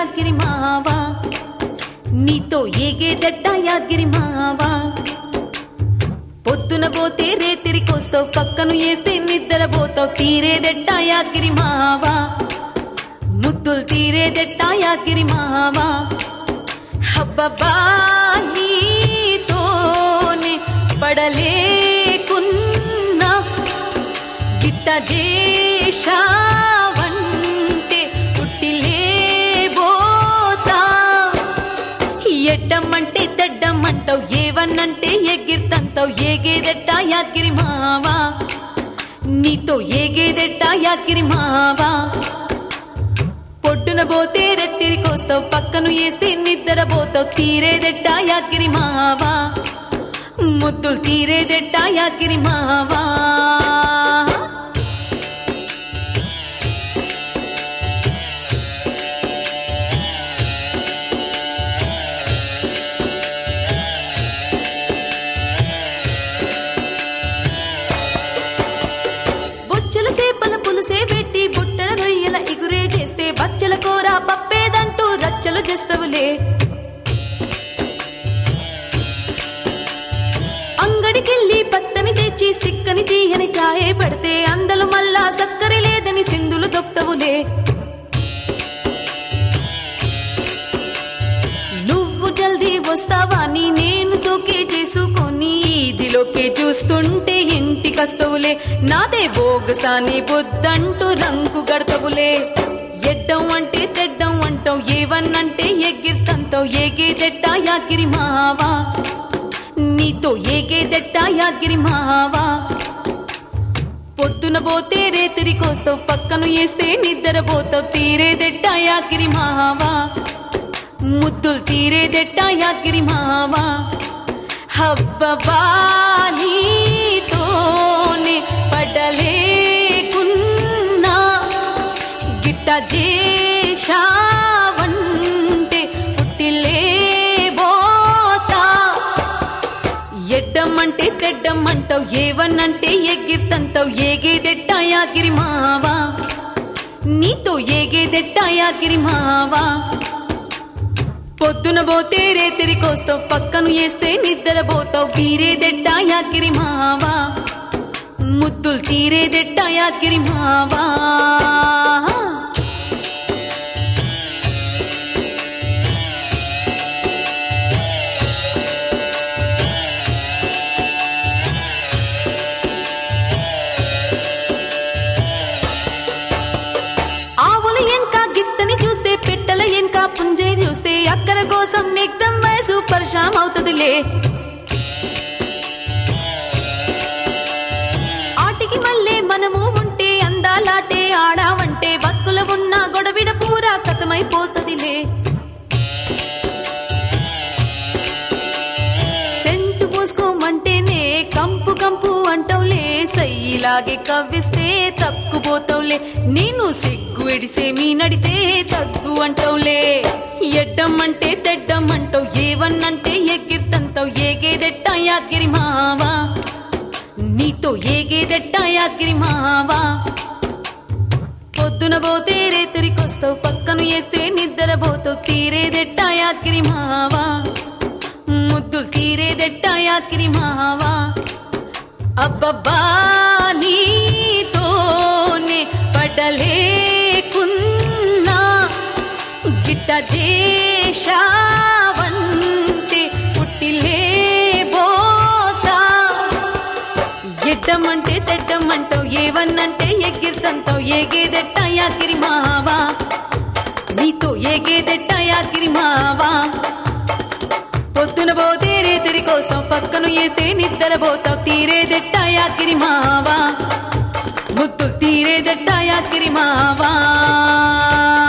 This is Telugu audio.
యాద్గిరి మావా నీతో ఏగేదెట్ట యాద్గిరి మావా పొద్దున పోతే రేతిరికొస్తావు పక్కను వేస్తే నిద్రపోతావు తీరేదెట్ట యాద్గిరి మావా ముద్దులు తీరేదెట్ట యాద్గిరి మావా హబ్బబ్బా నీతోనే పడలేకున్నా గిట్ట చేశావంటే పుట్టిలేబోతా ఎడ్డమ్మంటే తెడ్డమ్మంటావు ఏవన్నంటే ఎగిర్తంతావు ఏగేదెట్ట యాద్గిరి మావా నీతో ఏగేదెట్ట యాద్గిరి మావా పొట్టున పోతే రెత్తిరికొస్తావు పక్కను వేస్తే నిద్రపోతావు తీరేదెట్ట యాద్గిరి మావా ముద్దులు తీరేదెట్ట యాద్గిరి మావా బొచ్చల సేపల పులుసే పెట్టి బుట్టల రొయ్యల ఇగురే చేస్తే బచ్చల కూర పప్పేదంటూ రచ్చలు చేస్తవులే అంగడికెళ్ళి పత్తని తెచ్చి సిక్కని తీయని చాయే పడితే అందలు మళ్ళా సక్కరి లేదని సింధులు దొక్తవులే నువ్వు జల్దీ వస్తావని నేను సోకే చేసుకొని ఇదిలోకే చూస్తుంటే ఇంటికస్తవులే నాదే బోగసాని బుద్దంటూ రంకు గడతవులే ఎడ్డం అంటే తెడ్డం అంటావు ఏవన్నంటే ఎగిర్తంతావు ఏగేదెట్ట యాద్గిరి మావా నీతో ఏగేదెట్ట యాద్గిరి మావా పొద్దున పోతే రేతిరికొస్తావు పక్కను వేస్తే నిద్రపోతావు తీరేదెట్ట యాద్గిరి మావా ముద్దులు తీరేదెట్ట యాద్గిరి మావా హబ్బబా నీతోనే పడలేకున్నా గిట్ట చేశావంటే పుట్టిలేబోతా ఎడ్డమ్మంటే తెడ్డమ్మంటావు ఏవన్నంటే ఎగిర్తంతావు ఏగేదెట్ట యాద్గిరి మావా నీతో ఏగేదెట్ట యాద్గిరి మావా పొద్దున పోతే రేతిరికొస్తావు పక్కను వేస్తే నిద్రపోతావు తీరేదెట్ట యాద్గిరి మావా ముద్దులు తీరేదెట్ట యాద్గిరి మావా ఆవుల ఎంక గిత్తని చూస్తే పెట్టల ఎంక పుంజని చూస్తే అక్కర కోసం నిగ్ధం వయసు పరిశాం అవుతుందిలే ఆటికి మళ్ళీ మనము ఉంటే అందాలాటే ఆడావంటే బతుకుల ఉన్న గొడవిడ పూరా కథమైపోతుందిలే సెంటు పోసుకోమంటేనే కంపు కంపు అంటవులే సయ్యిలాగే కవ్విస్తే తక్కుపోతావులే నేను సిగ్గు ఎడిసే మీ నడితే తగ్గు అంటావులే ఎడ్డమ్మంటే తెడ్డమ్మంటావు ఏవన్నంటే ఎగిర్తంతావు ఏగేదెట్ట యాద్గిరి మావా నీతో ఏగేదెట్ట యాద్గిరి మావా పొద్దున పోతే రేతిరికొస్తావు పక్కను వేస్తే నిద్రపోతావు తీరేదెట్ట యాద్గిరి మావా ముద్దులు తీరేదెట్ట యాద్గిరి మావా అబ్బబ్బా నీతోనే పడలేకున్నా గిట్ట చేశావంటే పుట్టిలేబోతా ఎడ్డమంటే తెడ్డమంటావు ఏవన్నంటే ఎగిర్తంతావు ఏగేదెట్ట యాద్గిరి మావా నీతో ఏగేదెట్ట యాద్గిరి మావా పొద్దున పోతే రేతిరి కోసం పక్కను వేస్తే నిద్రపోతావు తీరేదెట్ట యాద్గిరి మావా ముద్దులు తీరేదెట్ట యాద్గిరి మావా